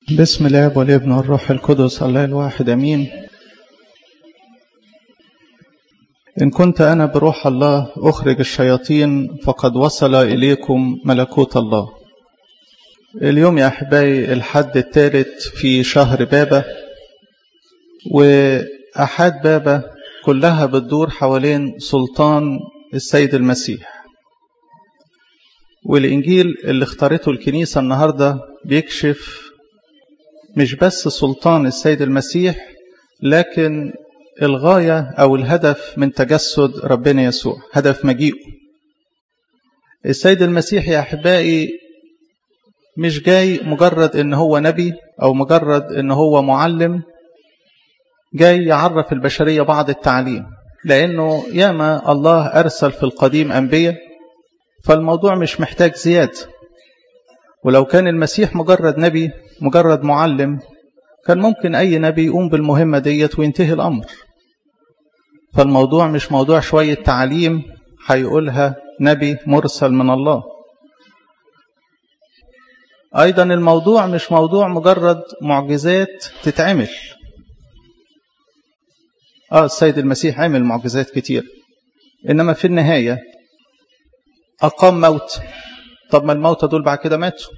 بسم الاب والابن والروح القدس الله الواحد امين ان كنت انا بروح الله اخرج الشياطين فقد وصل اليكم ملكوت الله اليوم يا احبائي الحد الثالث في شهر بابا واحاد بابا كلها بتدور حوالين سلطان السيد المسيح والانجيل اللي اختارته الكنيسه النهارده بيكشف مش بس سلطان السيد المسيح لكن الغاية أو الهدف من تجسد ربنا يسوع هدف مجيئه السيد المسيح يا أحبائي مش جاي مجرد إن هو نبي أو مجرد إن هو معلم جاي يعرف البشرية بعض التعليم لأنه ياما الله أرسل في القديم أنبياء فالموضوع مش محتاج زيادة ولو كان المسيح مجرد نبي مجرد معلم كان ممكن أي نبي يقوم بالمهمة ديت وينتهي الأمر فالموضوع مش موضوع شوية تعليم هيقولها نبي مرسل من الله أيضا الموضوع مش موضوع مجرد معجزات تتعمل آه السيد المسيح عمل معجزات كتير إنما في النهاية أقام موت طب ما الموتى دول بعد كده ماتوا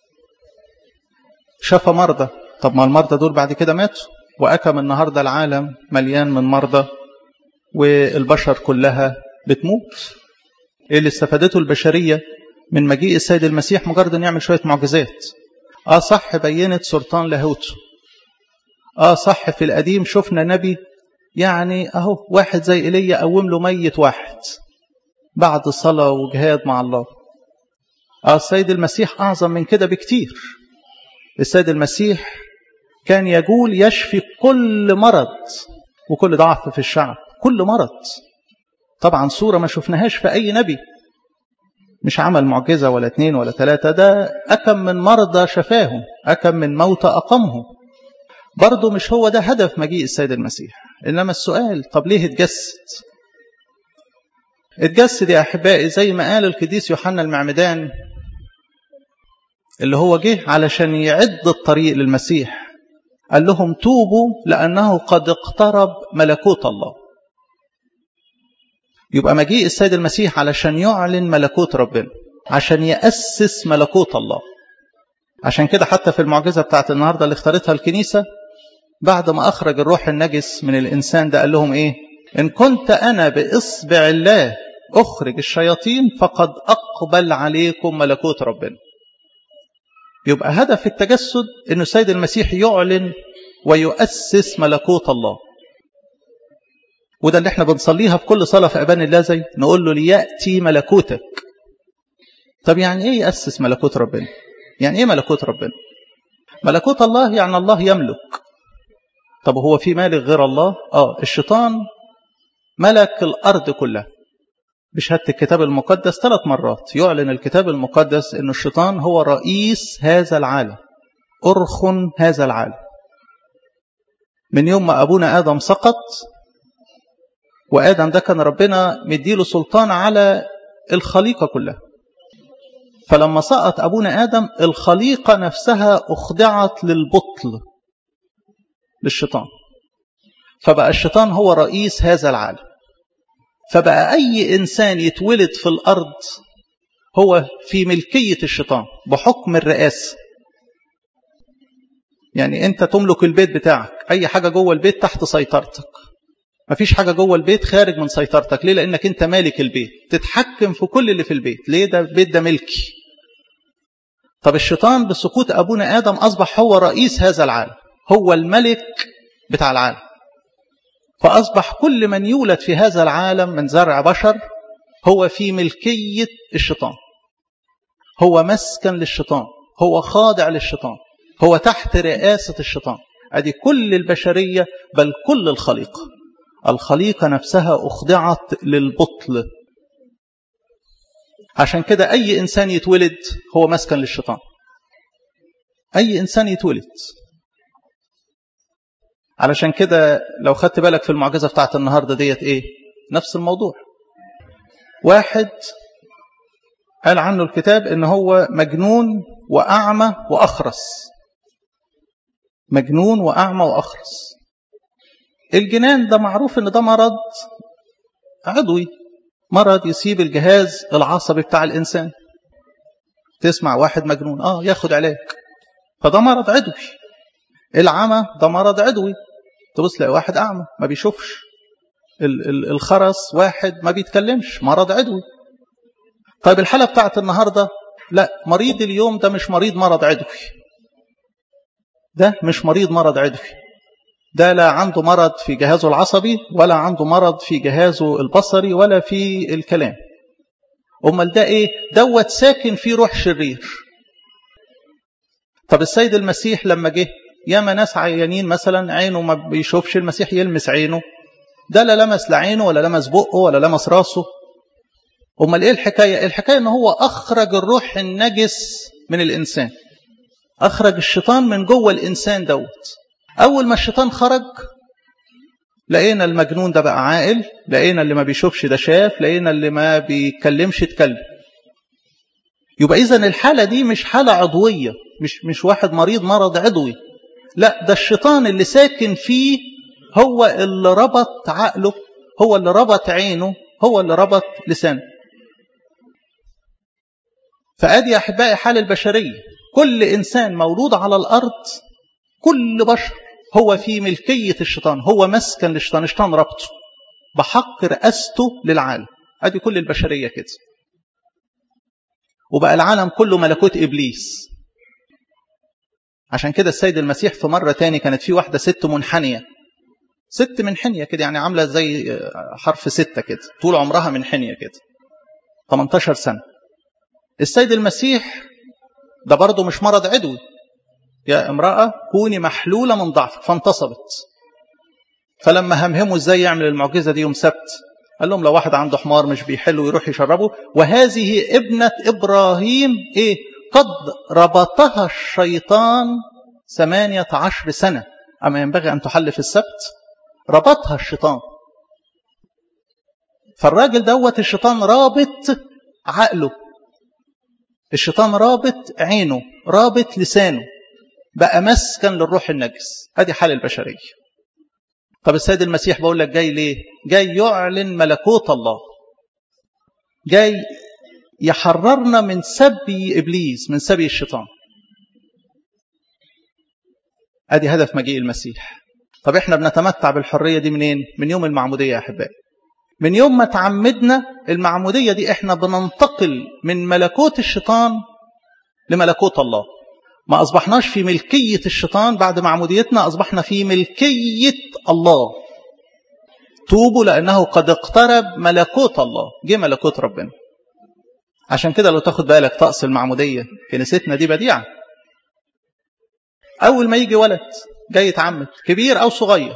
شفى مرضى طب ما المرضى دول بعد كده ماتوا وأكم النهاردة العالم مليان من مرضى والبشر كلها بتموت ايه اللي استفادته البشرية من مجيء السيد المسيح مجرد ان يعمل شوية معجزات اه صح بينت سلطان لاهوته اه صح في القديم شفنا نبي يعني اهو واحد زي ايليا قوم له ميت واحد بعد صلاة وجهاد مع الله اه السيد المسيح اعظم من كده بكتير السيد المسيح كان يقول يشفي كل مرض وكل ضعف في الشعب كل مرض طبعا صورة ما شفناهاش في أي نبي مش عمل معجزة ولا اتنين ولا تلاتة ده أكم من مرضى شفاهم أكم من موتى أقامهم برضه مش هو ده هدف مجيء السيد المسيح إنما السؤال طب ليه اتجسد اتجسد يا أحبائي زي ما قال القديس يوحنا المعمدان اللي هو جه علشان يعد الطريق للمسيح قال لهم توبوا لأنه قد اقترب ملكوت الله يبقى مجيء السيد المسيح علشان يعلن ملكوت ربنا عشان يأسس ملكوت الله عشان كده حتى في المعجزة بتاعت النهاردة اللي اختارتها الكنيسة بعد ما أخرج الروح النجس من الإنسان ده قال لهم إيه إن كنت أنا بإصبع الله أخرج الشياطين فقد أقبل عليكم ملكوت ربنا يبقى هدف التجسد أن السيد المسيح يعلن ويؤسس ملكوت الله وده اللي احنا بنصليها في كل صلاة في أبان الله زي نقول له ليأتي ملكوتك طب يعني ايه يأسس ملكوت ربنا يعني ايه ملكوت ربنا ملكوت الله يعني الله يملك طب هو في مالك غير الله اه الشيطان ملك الأرض كلها بشهادة الكتاب المقدس ثلاث مرات يعلن الكتاب المقدس أن الشيطان هو رئيس هذا العالم أرخن هذا العالم من يوم ما أبونا آدم سقط وآدم ده كان ربنا مديله سلطان على الخليقة كلها فلما سقط أبونا آدم الخليقة نفسها أخضعت للبطل للشيطان فبقى الشيطان هو رئيس هذا العالم فبقى أي إنسان يتولد في الأرض هو في ملكية الشيطان بحكم الرئاسة يعني أنت تملك البيت بتاعك أي حاجة جوه البيت تحت سيطرتك مفيش حاجة جوه البيت خارج من سيطرتك ليه لأنك أنت مالك البيت تتحكم في كل اللي في البيت ليه ده البيت ده ملكي طب الشيطان بسقوط أبونا آدم أصبح هو رئيس هذا العالم هو الملك بتاع العالم فأصبح كل من يولد في هذا العالم من زرع بشر هو في ملكية الشيطان هو مسكن للشيطان هو خاضع للشيطان هو تحت رئاسة الشيطان أدي كل البشرية بل كل الخليقة الخليقة نفسها أخضعت للبطل عشان كده أي إنسان يتولد هو مسكن للشيطان أي إنسان يتولد علشان كده لو خدت بالك في المعجزة بتاعت النهاردة ديت ايه نفس الموضوع واحد قال عنه الكتاب ان هو مجنون وأعمى وأخرس مجنون وأعمى وأخرس الجنان ده معروف ان ده مرض عضوي مرض يسيب الجهاز العصبي بتاع الإنسان تسمع واحد مجنون آه ياخد علاج فده مرض عضوي العمى ده مرض عضوي تبص تلاقي واحد أعمى ما بيشوفش الخرس واحد ما بيتكلمش مرض عضوي طيب الحالة بتاعت النهاردة لا مريض اليوم ده مش مريض مرض عضوي ده مش مريض مرض عضوي ده لا عنده مرض في جهازه العصبي ولا عنده مرض في جهازه البصري ولا في الكلام امال ده ايه دوت ساكن فيه روح شرير طب السيد المسيح لما جه ياما ناس عيانين مثلا عينه ما بيشوفش المسيح يلمس عينه ده لا لمس لعينه ولا لمس بقه ولا لمس راسه امال ايه الحكايه الحكايه ان هو اخرج الروح النجس من الانسان اخرج الشيطان من جوه الانسان دوت اول ما الشيطان خرج لقينا المجنون ده بقى عاقل لقينا اللي ما بيشوفش ده شاف لقينا اللي ما بيتكلمش اتكلم يبقى اذا الحاله دي مش حاله عضويه مش مش واحد مريض مرض عضوي لا ده الشيطان اللي ساكن فيه هو اللي ربط عقله هو اللي ربط عينه هو اللي ربط لسانه فادي يا احبائي حال البشريه كل انسان مولود على الارض كل بشر هو في ملكيه الشيطان هو مسكن للشيطان الشيطان ربطه بحق رئاسته للعالم ادي كل البشريه كده وبقى العالم كله ملكوت ابليس عشان كده السيد المسيح في مرة تاني كانت في واحدة ست منحنية ست منحنية كده يعني عاملة زي حرف ستة كده طول عمرها منحنية كده 18 سنة السيد المسيح ده برضه مش مرض عدوي يا امرأة كوني محلولة من ضعفك فانتصبت فلما همهموا ازاي يعمل المعجزة دي يوم سبت قال لهم لو واحد عنده حمار مش بيحله يروح يشربه وهذه ابنة إبراهيم إيه قد ربطها الشيطان ثمانية عشر سنة أما ينبغي أن تحل في السبت ربطها الشيطان فالراجل دوت الشيطان رابط عقله الشيطان رابط عينه رابط لسانه بقى مسكن للروح النجس هذه حال البشرية طب السيد المسيح بقول لك جاي ليه جاي يعلن ملكوت الله جاي يحررنا من سبي إبليس من سبي الشيطان ادي هدف مجيء المسيح طب احنا بنتمتع بالحرية دي منين من يوم المعمودية يا أحبائي من يوم ما تعمدنا المعمودية دي احنا بننتقل من ملكوت الشيطان لملكوت الله ما أصبحناش في ملكية الشيطان بعد معموديتنا أصبحنا في ملكية الله توبوا لأنه قد اقترب ملكوت الله جه ملكوت ربنا عشان كده لو تاخد بالك طقس المعمودية كنيستنا دي بديعة أول ما يجي ولد جاي يتعمد كبير أو صغير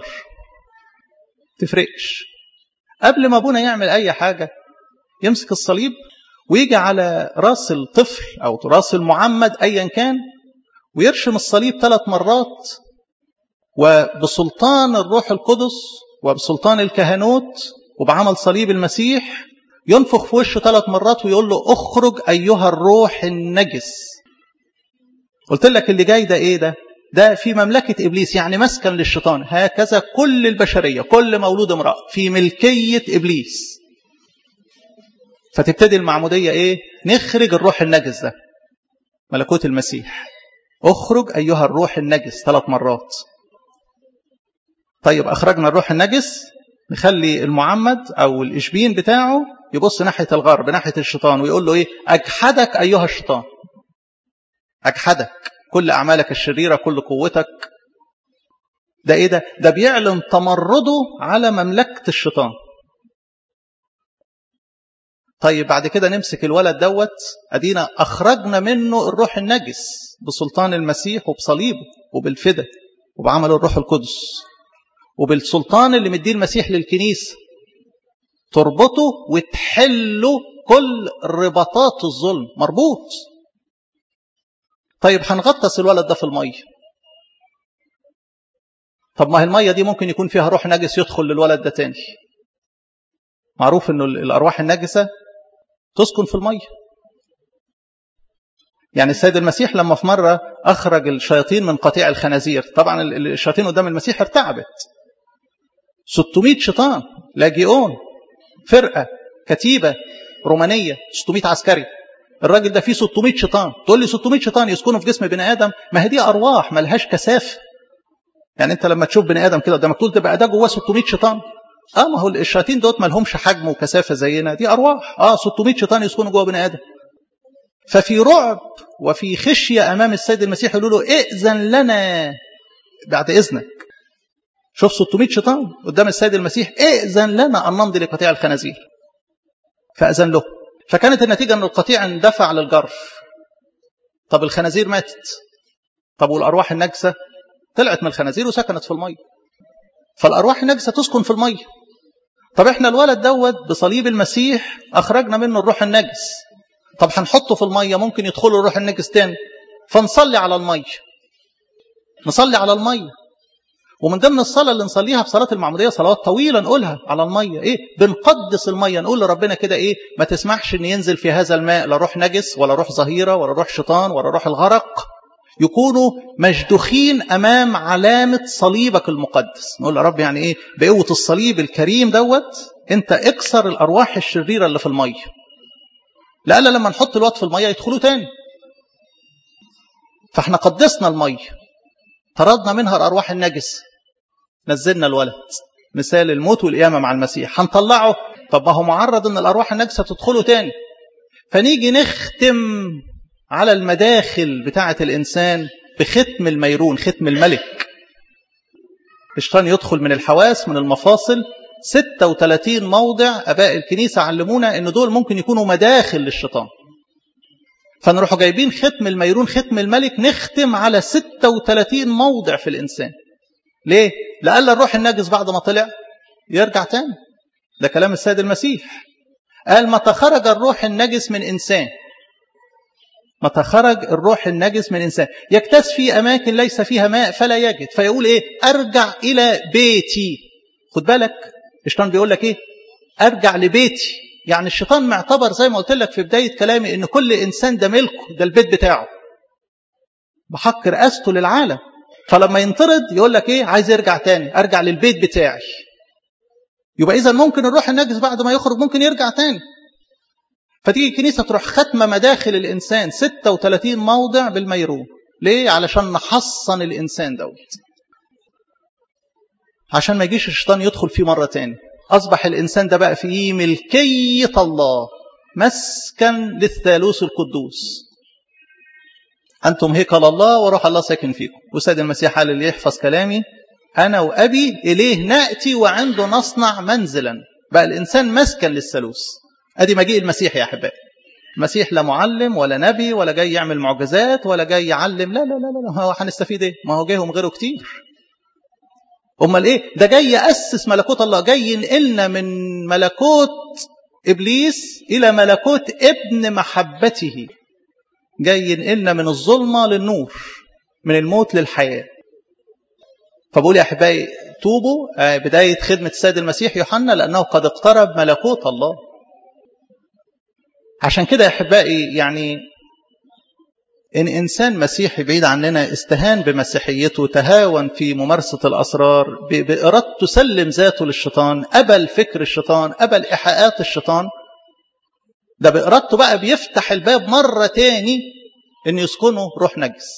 تفرقش قبل ما أبونا يعمل أي حاجة يمسك الصليب ويجي على راس الطفل أو راس المعمد أيا كان ويرشم الصليب ثلاث مرات وبسلطان الروح القدس وبسلطان الكهنوت وبعمل صليب المسيح ينفخ في وشه ثلاث مرات ويقول له اخرج أيها الروح النجس قلت لك اللي جاي ده ايه ده ده في مملكة إبليس يعني مسكن للشيطان هكذا كل البشرية كل مولود امرأة في ملكية إبليس فتبتدي المعمودية إيه نخرج الروح النجس ده ملكوت المسيح اخرج أيها الروح النجس ثلاث مرات طيب أخرجنا الروح النجس نخلي المعمد أو الإشبين بتاعه يبص ناحية الغرب ناحية الشيطان ويقول له إيه أجحدك أيها الشيطان أجحدك كل أعمالك الشريرة كل قوتك ده إيه ده ده بيعلن تمرده على مملكة الشيطان طيب بعد كده نمسك الولد دوت أدينا أخرجنا منه الروح النجس بسلطان المسيح وبصليبه وبالفدا وبعمل الروح القدس وبالسلطان اللي مديه المسيح للكنيسة تربطه وتحله كل رباطات الظلم مربوط طيب هنغطس الولد ده في المية طب ما هي المية دي ممكن يكون فيها روح نجس يدخل للولد ده تاني معروف انه الارواح النجسة تسكن في المية يعني السيد المسيح لما في مرة أخرج الشياطين من قطيع الخنازير طبعا الشياطين قدام المسيح ارتعبت 600 شيطان لاجئون فرقة كتيبة رومانية 600 عسكري الراجل ده فيه 600 شيطان تقول لي 600 شيطان يسكنوا في جسم بني آدم ما هي دي أرواح ملهاش كثافة يعني أنت لما تشوف بني آدم كده قدامك تقول تبقى ده جواه 600 شيطان اه ما هو الشياطين دوت ما لهمش حجم وكثافة زينا دي أرواح اه 600 شيطان يسكنوا جوه بني آدم ففي رعب وفي خشية أمام السيد المسيح يقولوا له ائذن لنا بعد إذنك شوف 600 شيطان قدام السيد المسيح ائذن لنا أن نمضي لقطيع الخنازير فأذن له فكانت النتيجة أن القطيع اندفع للجرف طب الخنازير ماتت طب والأرواح النجسة طلعت من الخنازير وسكنت في المية فالأرواح النجسة تسكن في المية طب احنا الولد دوت بصليب المسيح أخرجنا منه الروح النجس طب هنحطه في المية ممكن يدخله الروح النجس تاني فنصلي على المية نصلي على المية ومن ضمن الصلاة اللي نصليها في صلاة المعمودية صلوات طويلة نقولها على المية إيه بنقدس المية نقول لربنا كده إيه ما تسمحش إن ينزل في هذا الماء لا روح نجس ولا روح ظهيرة ولا روح شيطان ولا روح الغرق يكونوا مجدوخين أمام علامة صليبك المقدس نقول يا رب يعني إيه بقوة الصليب الكريم دوت أنت اكسر الأرواح الشريرة اللي في المية لألا لما نحط الوقت في المية يدخلوا تاني فاحنا قدسنا المية طردنا منها الأرواح النجس نزلنا الولد مثال الموت والقيامة مع المسيح هنطلعه طب ما هو معرض ان الأرواح النجسة تدخله تاني فنيجي نختم على المداخل بتاعة الإنسان بختم الميرون ختم الملك الشيطان يدخل من الحواس من المفاصل 36 موضع أباء الكنيسة علمونا أن دول ممكن يكونوا مداخل للشيطان فنروحوا جايبين ختم الميرون ختم الملك نختم على 36 موضع في الإنسان ليه؟ لألا الروح النجس بعد ما طلع يرجع تاني ده كلام السيد المسيح قال متى خرج الروح النجس من إنسان متى خرج الروح النجس من إنسان يكتس في أماكن ليس فيها ماء فلا يجد فيقول إيه أرجع إلى بيتي خد بالك الشيطان بيقول لك إيه أرجع لبيتي يعني الشيطان معتبر زي ما قلت لك في بداية كلامي إن كل إنسان ده ملكه ده البيت بتاعه بحق رئاسته للعالم فلما ينطرد يقول لك إيه عايز يرجع تاني أرجع للبيت بتاعي يبقى إذا ممكن الروح النجس بعد ما يخرج ممكن يرجع تاني فتيجي الكنيسة تروح ختمة مداخل الإنسان 36 موضع بالميرون ليه؟ علشان نحصن الإنسان دوت عشان ما يجيش الشيطان يدخل فيه مرة تاني أصبح الإنسان ده بقى فيه ملكية الله مسكن للثالوث القدوس أنتم هيكل الله وروح الله ساكن فيكم وسيد المسيح قال اللي يحفظ كلامي أنا وأبي إليه نأتي وعنده نصنع منزلا بقى الإنسان مسكن للثالوث أدي مجيء المسيح يا أحبائي المسيح لا معلم ولا نبي ولا جاي يعمل معجزات ولا جاي يعلم لا لا لا لا هو هنستفيد ايه ما هو جايهم غيره كتير امال ايه ده جاي ياسس ملكوت الله جاي ينقلنا من ملكوت ابليس الى ملكوت ابن محبته جاي ينقلنا من الظلمه للنور من الموت للحياه فبقول يا احبائي توبوا بدايه خدمه السيد المسيح يوحنا لانه قد اقترب ملكوت الله عشان كده يا احبائي يعني ان انسان مسيحي بعيد عننا استهان بمسيحيته تهاون في ممارسه الاسرار بارادته سلم ذاته للشيطان قبل فكر الشيطان قبل ايحاءات الشيطان ده بارادته بقى بيفتح الباب مره تاني ان يسكنه روح نجس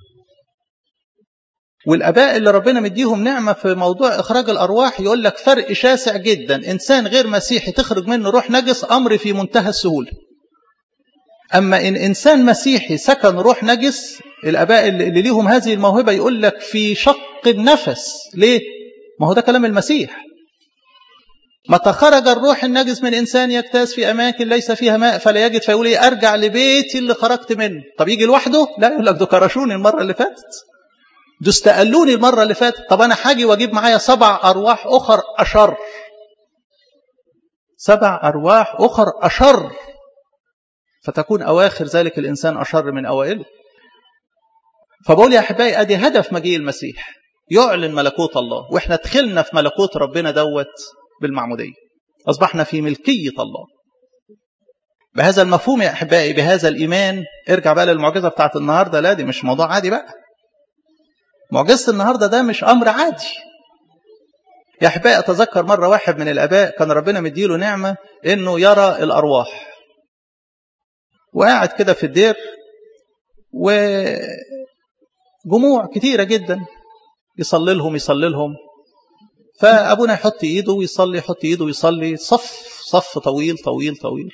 والاباء اللي ربنا مديهم نعمه في موضوع اخراج الارواح يقول لك فرق شاسع جدا انسان غير مسيحي تخرج منه روح نجس امر في منتهى السهوله أما إن إنسان مسيحي سكن روح نجس الأباء اللي ليهم هذه الموهبة يقول لك في شق النفس ليه؟ ما هو ده كلام المسيح متى خرج الروح النجس من إنسان يجتاز في أماكن ليس فيها ماء فلا يجد فيقول إيه أرجع لبيتي اللي خرجت منه طب يجي لوحده لا يقول لك ده كرشوني المرة اللي فاتت ده استقلوني المرة اللي فاتت طب أنا حاجي وأجيب معايا سبع أرواح أخر أشر سبع أرواح أخر أشر فتكون أواخر ذلك الإنسان أشر من أوائله فبقول يا أحبائي أدي هدف مجيء المسيح يعلن ملكوت الله وإحنا دخلنا في ملكوت ربنا دوت بالمعمودية أصبحنا في ملكية الله بهذا المفهوم يا أحبائي بهذا الإيمان ارجع بقى للمعجزة بتاعت النهاردة لا دي مش موضوع عادي بقى معجزة النهاردة ده مش أمر عادي يا أحبائي أتذكر مرة واحد من الآباء كان ربنا مديله نعمة إنه يرى الأرواح وقاعد كده في الدير وجموع كتيرة جدا يصلي لهم يصلي لهم فأبونا يحط إيده ويصلي يحط إيده ويصلي صف صف طويل طويل طويل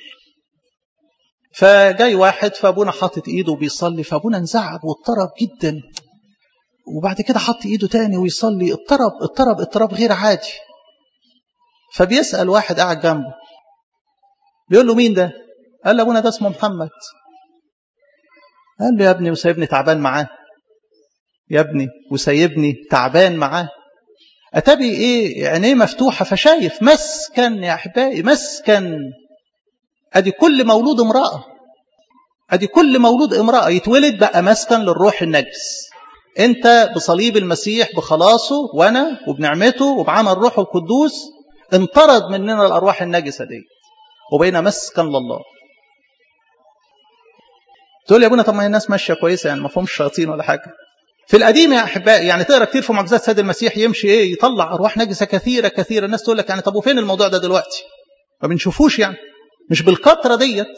فجاي واحد فأبونا حاطط إيده وبيصلي فأبونا انزعج واضطرب جدا وبعد كده حط إيده تاني ويصلي اضطرب اضطرب اضطراب غير عادي فبيسأل واحد قاعد جنبه بيقول له مين ده قال له أبونا ده اسمه محمد قال له يا ابني وسايبني تعبان معاه يا ابني وسايبني تعبان معاه أتبي إيه عينيه مفتوحة فشايف مسكن يا أحبائي مسكن أدي كل مولود امرأة أدي كل مولود امرأة يتولد بقى مسكن للروح النجس أنت بصليب المسيح بخلاصه وأنا وبنعمته وبعمل روحه القدوس انطرد مننا الأرواح النجسة دي وبقينا مسكن لله تقول يا ابونا طب ما هي الناس ماشيه كويسه يعني ما فيهمش شياطين ولا حاجه في القديم يا احبائي يعني تقرا كتير في معجزات سيد المسيح يمشي ايه يطلع ارواح نجسه كثيره كثيره الناس تقول لك يعني طب وفين الموضوع ده دلوقتي ما بنشوفوش يعني مش بالكثره ديت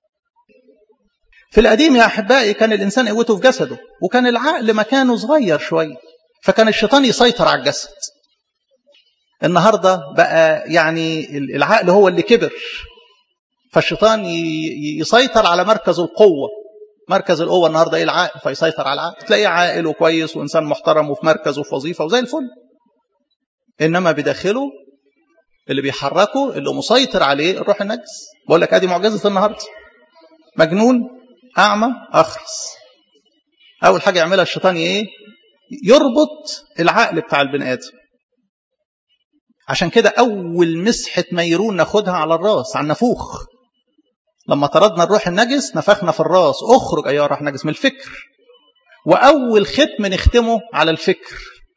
في القديم يا احبائي كان الانسان قوته في جسده وكان العقل مكانه صغير شويه فكان الشيطان يسيطر على الجسد النهارده بقى يعني العقل هو اللي كبر فالشيطان يسيطر على مركز القوه مركز القوه النهارده ايه العقل فيسيطر على العقل تلاقيه عاقل وكويس وانسان محترم وفي مركز وفي وظيفه وزي الفل انما بداخله اللي بيحركه اللي مسيطر عليه الروح النجس بقول لك ادي معجزه النهارده مجنون اعمى اخرس اول حاجه يعملها الشيطان ايه يربط العقل بتاع البني ادم عشان كده اول مسحه ميرون ناخدها على الراس على النافوخ لما طردنا الروح النجس نفخنا في الراس اخرج ايها الروح النجس من الفكر واول ختم نختمه على الفكر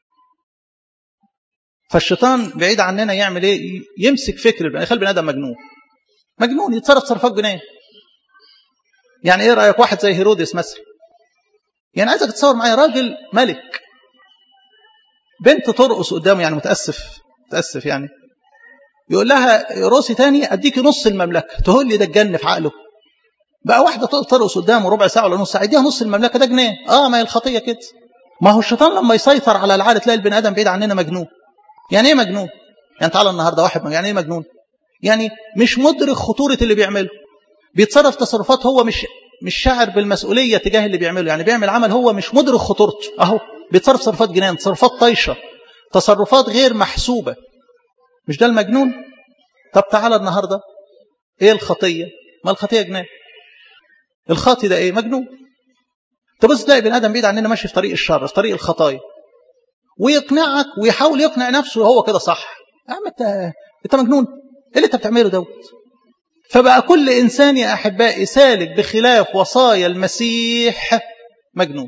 فالشيطان بعيد عننا يعمل ايه يمسك فكر البني يخلي البني ادم مجنون مجنون يتصرف تصرفات جنيه يعني ايه رايك واحد زي هيرودس مثلا يعني عايزك تتصور معايا راجل ملك بنت ترقص قدامه يعني متاسف متاسف يعني يقول لها روسي تاني اديكي نص المملكه تقول لي ده اتجن في عقله بقى واحده ترقص قدامه ربع ساعه ولا نص ساعه اديها نص المملكه ده جنيه اه ما هي الخطيه كده ما هو الشيطان لما يسيطر على العقل تلاقي البني ادم بعيد عننا مجنون يعني ايه مجنون يعني تعالى النهارده واحد مجنون. يعني ايه مجنون يعني مش مدرك خطوره اللي بيعمله بيتصرف تصرفات هو مش مش شاعر بالمسؤوليه تجاه اللي بيعمله يعني بيعمل عمل هو مش مدرك خطورته اهو بيتصرف تصرفات جنان تصرفات طايشه تصرفات غير محسوبه مش ده المجنون طب تعالى النهارده ايه الخطيه ما الخطيه جنان الخاطي ده ايه مجنون تبص تلاقي بني ادم بعيد عننا ماشي في طريق الشر في طريق الخطايا ويقنعك ويحاول يقنع نفسه هو كده صح يا عم انت انت مجنون ايه اللي انت بتعمله دوت فبقى كل انسان يا احبائي سالك بخلاف وصايا المسيح مجنون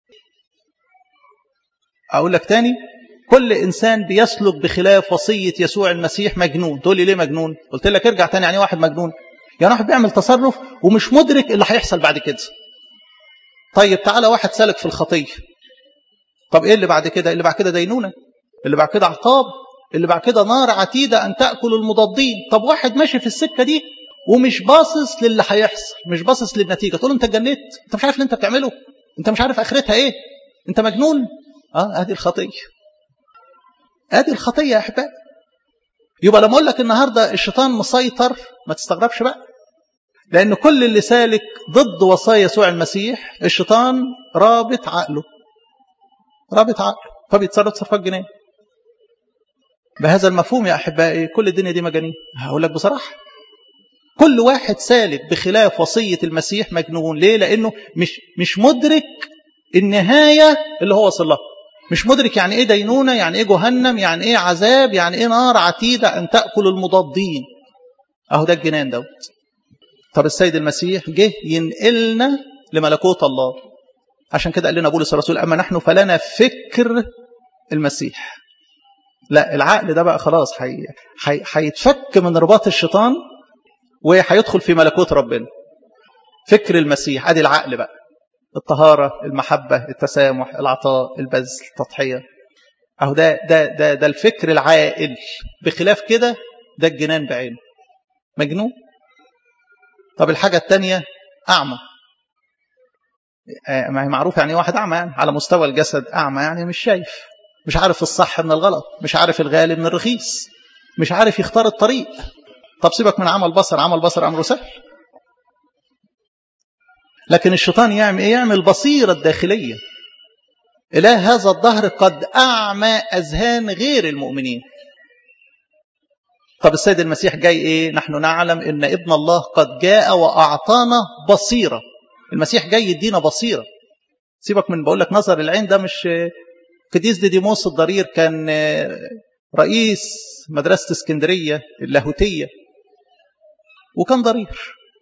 اقول لك تاني كل انسان بيسلك بخلاف وصيه يسوع المسيح مجنون تقول لي ليه مجنون قلت لك ارجع تاني يعني واحد مجنون يعني واحد بيعمل تصرف ومش مدرك اللي هيحصل بعد كده طيب تعالى واحد سالك في الخطيه طب ايه اللي بعد كده اللي بعد كده دينونه اللي بعد كده عقاب اللي بعد كده نار عتيده ان تاكل المضادين طب واحد ماشي في السكه دي ومش باصص للي هيحصل مش باصص للنتيجه تقول له انت اتجنيت انت مش عارف اللي انت بتعمله انت مش عارف اخرتها ايه انت مجنون اه ادي الخطيه ادي الخطيه يا احبائي يبقى لما اقول لك النهارده الشيطان مسيطر ما تستغربش بقى لان كل اللي سالك ضد وصايا يسوع المسيح الشيطان رابط عقله رابط عقله فبيتصرف تصرفات جنيه بهذا المفهوم يا احبائي كل الدنيا دي مجانين هقول لك بصراحه كل واحد سالك بخلاف وصيه المسيح مجنون ليه لانه مش مش مدرك النهايه اللي هو وصل لها مش مدرك يعني ايه دينونه يعني ايه جهنم يعني ايه عذاب يعني ايه نار عتيده ان تاكل المضادين اهو ده الجنان دوت طب السيد المسيح جه ينقلنا لملكوت الله عشان كده قال لنا بولس الرسول اما نحن فلنا فكر المسيح لا العقل ده بقى خلاص هيتفك من رباط الشيطان وهيدخل في ملكوت ربنا فكر المسيح ادي العقل بقى الطهارة المحبة التسامح العطاء البذل التضحية اهو ده ده ده ده الفكر العاقل بخلاف كده ده الجنان بعينه مجنون طب الحاجة الثانية أعمى ما هي معروف يعني واحد أعمى يعني على مستوى الجسد أعمى يعني مش شايف مش عارف الصح من الغلط مش عارف الغالي من الرخيص مش عارف يختار الطريق طب سيبك من عمل بصر عمل بصر أمره سهل لكن الشيطان يعمل إيه يعمل بصيرة الداخلية إله هذا الظهر قد أعمى أذهان غير المؤمنين طب السيد المسيح جاي إيه نحن نعلم إن ابن الله قد جاء وأعطانا بصيرة المسيح جاي يدينا بصيرة سيبك من بقول لك نظر العين ده مش قديس ديديموس الضرير كان رئيس مدرسة اسكندرية اللاهوتية وكان ضرير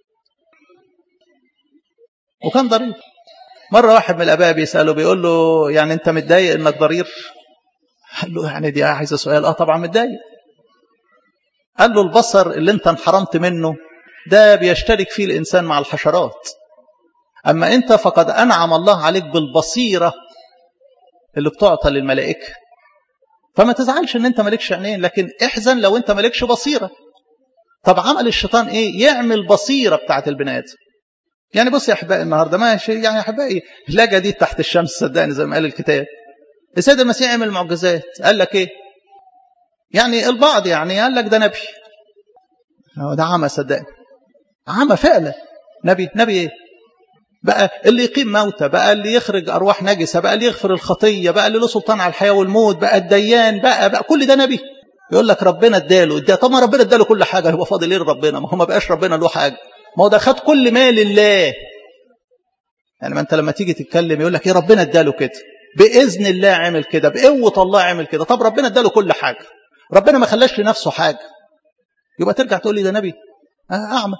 وكان ضرير مرة واحد من الآباء بيسأله بيقول له يعني أنت متضايق إنك ضرير قال له يعني دي عايزة سؤال آه طبعا متضايق قال له البصر اللي أنت انحرمت منه ده بيشترك فيه الإنسان مع الحشرات أما أنت فقد أنعم الله عليك بالبصيرة اللي بتعطى للملائكة فما تزعلش ان انت مالكش عينين لكن احزن لو انت مالكش بصيرة طب عمل الشيطان ايه يعمل بصيرة بتاعت البني ادم يعني بص يا احبائي النهارده ماشي يعني يا احبائي لا جديد تحت الشمس صدقني زي ما قال الكتاب السيد المسيح عمل معجزات قال لك ايه يعني البعض يعني قال لك ده نبي ده عمى صدقني عمى فعلا نبي نبي ايه بقى اللي يقيم موتى بقى اللي يخرج أرواح نجسة بقى اللي يغفر الخطية بقى اللي له سلطان على الحياة والموت بقى الديان بقى بقى كل ده نبي يقول لك ربنا اداله اداه طب ما ربنا اداله كل حاجة هو فاضل ايه ربنا ما هو ما بقاش ربنا له حاجة ما هو ده خد كل مال الله يعني ما انت لما تيجي تتكلم يقول لك ايه ربنا اداله كده بإذن الله عمل كده بقوة الله عمل كده طب ربنا اداله كل حاجة ربنا ما خلاش لنفسه حاجة يبقى ترجع تقول لي ده نبي آه أعمى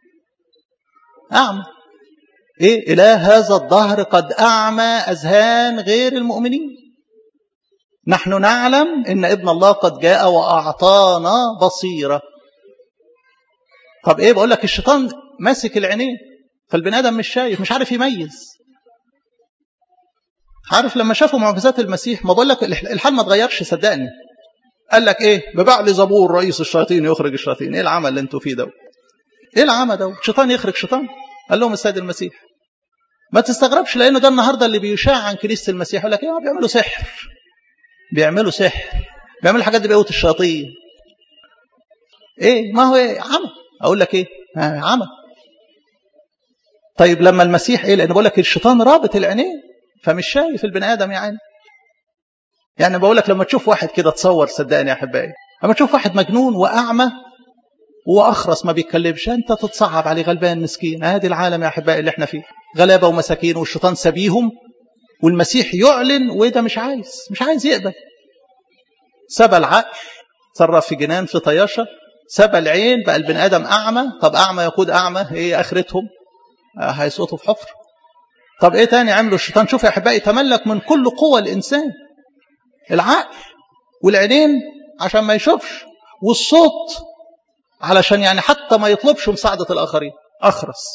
أعمى إيه إله هذا الظهر قد أعمى أذهان غير المؤمنين نحن نعلم إن ابن الله قد جاء وأعطانا بصيرة طب إيه بقول لك الشيطان ماسك العينين فالبني آدم مش شايف مش عارف يميز عارف لما شافوا معجزات المسيح ما بقول لك الحال ما اتغيرش صدقني قال لك ايه ببعل زبور رئيس الشياطين يخرج الشياطين ايه العمل اللي انتوا فيه ده ايه العمى ده شيطان يخرج شيطان قال لهم السيد المسيح ما تستغربش لانه ده النهارده اللي بيشاع عن كنيسه المسيح يقول لك ايه بيعملوا سحر بيعملوا سحر بيعملوا الحاجات دي بقوه الشياطين ايه ما هو إيه؟ عمى اقول لك ايه آه عمى طيب لما المسيح ايه لان بقول لك الشيطان رابط العينين فمش شايف البني ادم يا عيني يعني بقول لك لما تشوف واحد كده تصور صدقني يا احبائي لما تشوف واحد مجنون واعمى واخرس ما بيتكلمش انت تتصعب عليه غلبان مسكين هذه العالم يا احبائي اللي احنا فيه غلابه ومساكين والشيطان سبيهم والمسيح يعلن وده مش عايز مش عايز يقبل سبى العقل تصرف في جنان في طياشه سبى العين بقى البني ادم اعمى طب اعمى يقود اعمى ايه اخرتهم آه هيسقطوا في حفر طب ايه تاني عملوا الشيطان شوف يا احبائي تملك من كل قوى الانسان العقل والعينين عشان ما يشوفش والصوت علشان يعني حتى ما يطلبش مساعدة الآخرين أخرس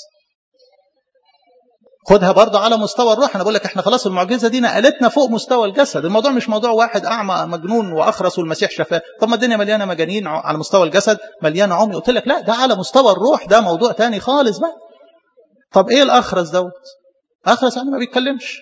خدها برضه على مستوى الروح أنا بقول لك إحنا خلاص المعجزة دي نقلتنا فوق مستوى الجسد الموضوع مش موضوع واحد أعمى مجنون وأخرس والمسيح شفاه طب ما الدنيا مليانة مجانين على مستوى الجسد مليانة عمي قلت لك لا ده على مستوى الروح ده موضوع تاني خالص بقى طب إيه الأخرس دوت أخرس يعني ما بيتكلمش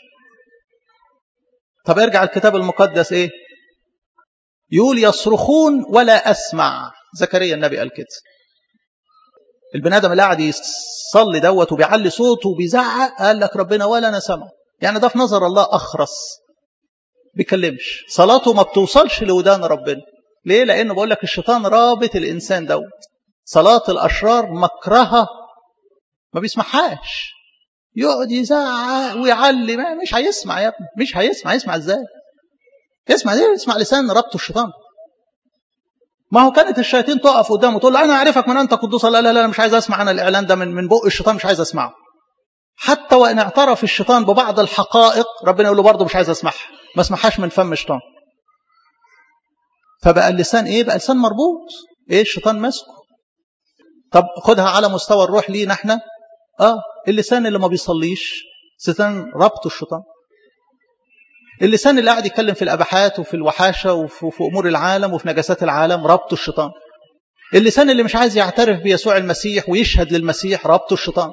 طب ارجع الكتاب المقدس إيه يقول يصرخون ولا أسمع زكريا النبي قال كده البني ادم اللي قاعد يصلي دوت وبيعلي صوته وبيزعق قال لك ربنا ولا انا سمع يعني ده في نظر الله اخرس بيكلمش صلاته ما بتوصلش لودان ربنا ليه لانه بقول لك الشيطان رابط الانسان دوت صلاه الاشرار مكرهه ما بيسمعهاش يقعد يزعق ويعلي ما مش هيسمع يا ابني مش هيسمع يسمع ازاي يسمع ايه يسمع لسان ربطه الشيطان ما هو كانت الشياطين تقف قدامه تقول له انا اعرفك من انت قدوس لا لا لا مش عايز اسمع انا الاعلان ده من من بق الشيطان مش عايز اسمعه حتى وان اعترف الشيطان ببعض الحقائق ربنا يقول له برضه مش عايز اسمعها ما اسمعهاش من فم الشيطان فبقى اللسان ايه بقى لسان مربوط ايه الشيطان ماسكه طب خدها على مستوى الروح لينا احنا اه اللسان اللي ما بيصليش لسان ربطه الشيطان اللسان اللي قاعد يتكلم في الاباحات وفي الوحاشه وفي في امور العالم وفي نجاسات العالم ربطه الشيطان اللسان اللي مش عايز يعترف بيسوع المسيح ويشهد للمسيح ربطه الشيطان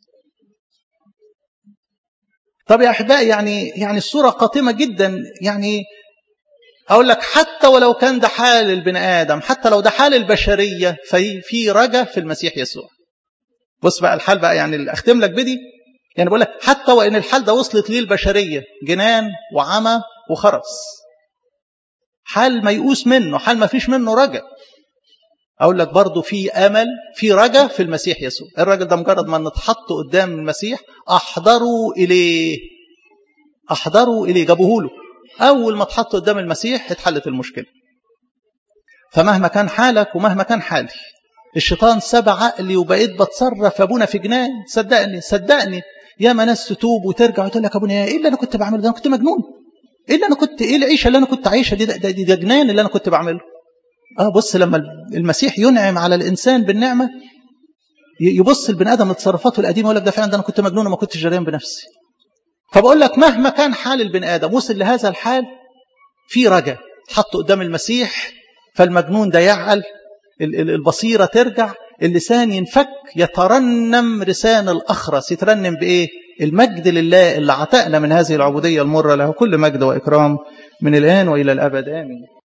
طب يا احبائي يعني يعني الصوره قاتمه جدا يعني اقول لك حتى ولو كان ده حال البني ادم حتى لو ده حال البشريه في في رجا في المسيح يسوع بص بقى الحال بقى يعني اختم لك بدي يعني بقول لك حتى وان الحال ده وصلت ليه البشريه جنان وعمى وخرس حال ميؤوس منه حال ما فيش منه رجا اقول لك برضه في امل في رجا في المسيح يسوع الراجل ده مجرد ما نتحط قدام المسيح احضروا اليه احضروا اليه جابوه له اول ما اتحط قدام المسيح اتحلت المشكله فمهما كان حالك ومهما كان حالي الشيطان ساب عقلي وبقيت بتصرف ابونا في جنان صدقني صدقني يا ما ناس تتوب وترجع وتقول لك ابونا ايه اللي انا كنت بعمله ده انا كنت مجنون ايه اللي انا كنت ايه العيشه اللي انا كنت عايشها دي ده, ده, ده جنان اللي انا كنت بعمله اه بص لما المسيح ينعم على الانسان بالنعمه يبص البني ادم لتصرفاته القديمه يقول لك ده فعلا ده انا كنت مجنون وما كنتش جريان بنفسي فبقول لك مهما كان حال البني ادم وصل لهذا الحال في رجا حط قدام المسيح فالمجنون ده يعقل البصيره ترجع اللسان ينفك يترنم لسان الاخرس يترنم بايه المجد لله اللي عتقنا من هذه العبوديه المره له كل مجد واكرام من الان والى الابد امين